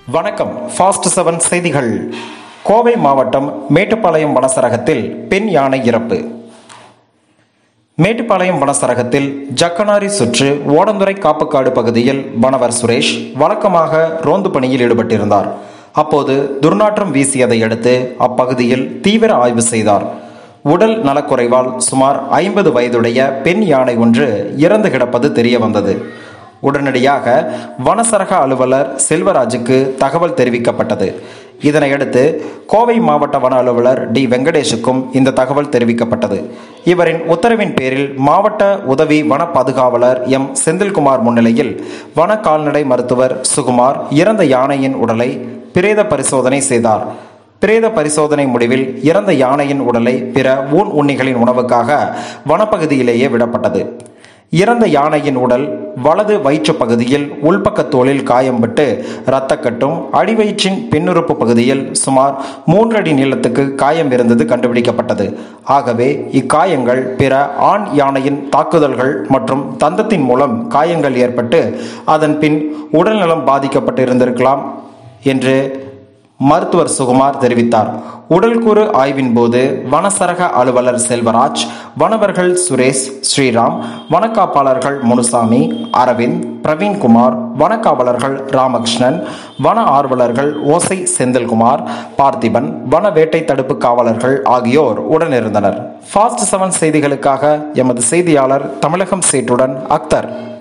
வணக்கம் fast seven செய்திகள் கோவை மாவட்டம் மேட்டுப்பாளையம் வனசரகத்தில் பெண் யானை இறப்பு மேட்டுப்பாளையம் வனசரகத்தில் ஜக்கனாரி சுற்று ஓடந்துறை காப்புக்காடு பகுதியில் வனவர் சுரேஷ் வழக்கமாக ரோந்து பணியில் ஈடுபட்டிருந்தார் அப்போது துர்நாற்றம் வீசியதை அடுத்து அப்பகுதியில் தீவிர ஆய்வு செய்தார் உடல் நலக்குறைவால் சுமார் ஐம்பது வயதுடைய பெண் யானை ஒன்று இறந்து கிடப்பது தெரிய வந்தது உடனடியாக வனசரக அலுவலர் செல்வராஜுக்கு தகவல் தெரிவிக்கப்பட்டது இதனையடுத்து கோவை மாவட்ட வன அலுவலர் டி வெங்கடேஷுக்கும் இந்த தகவல் தெரிவிக்கப்பட்டது இவரின் உத்தரவின் பேரில் மாவட்ட உதவி வன பாதுகாவலர் எம் செந்தில்குமார் முன்னிலையில் வன கால்நடை மருத்துவர் சுகுமார் இறந்த யானையின் உடலை பிரேத பரிசோதனை செய்தார் பிரேத பரிசோதனை முடிவில் இறந்த யானையின் உடலை பிற ஊன் உண்ணிகளின் உணவுக்காக வனப்பகுதியிலேயே விடப்பட்டது இறந்த யானையின் உடல் வலது வயிற்று பகுதியில் உள்பக்க தோலில் காயம்பட்டு இரத்தக்கட்டும் அடிவயிற்றின் பின்னுறுப்பு பகுதியில் சுமார் மூன்றடி நீளத்துக்கு காயம் இருந்தது கண்டுபிடிக்கப்பட்டது ஆகவே இக்காயங்கள் பிற ஆண் யானையின் தாக்குதல்கள் மற்றும் தந்தத்தின் மூலம் காயங்கள் ஏற்பட்டு அதன் பின் உடல்நலம் பாதிக்கப்பட்டு இருந்திருக்கலாம் என்று மருத்துவர் சுகுமார் தெரிவித்தார் உடல்கூறு ஆய்வின் போது வனசரக அலுவலர் செல்வராஜ் வனவர்கள் சுரேஷ் ஸ்ரீராம் வனக்காப்பாளர்கள் முனுசாமி அரவிந்த் பிரவீன்குமார் வனக்காவலர்கள் ராமகிருஷ்ணன் வன ஆர்வலர்கள் ஓசை செந்தில்குமார் பார்த்திபன் வன வேட்டை தடுப்பு காவலர்கள் ஆகியோர் உடனிருந்தனர் ஃபாஸ்ட் செவன் செய்திகளுக்காக எமது செய்தியாளர் தமிழகம் சேட்டுடன் அக்தர்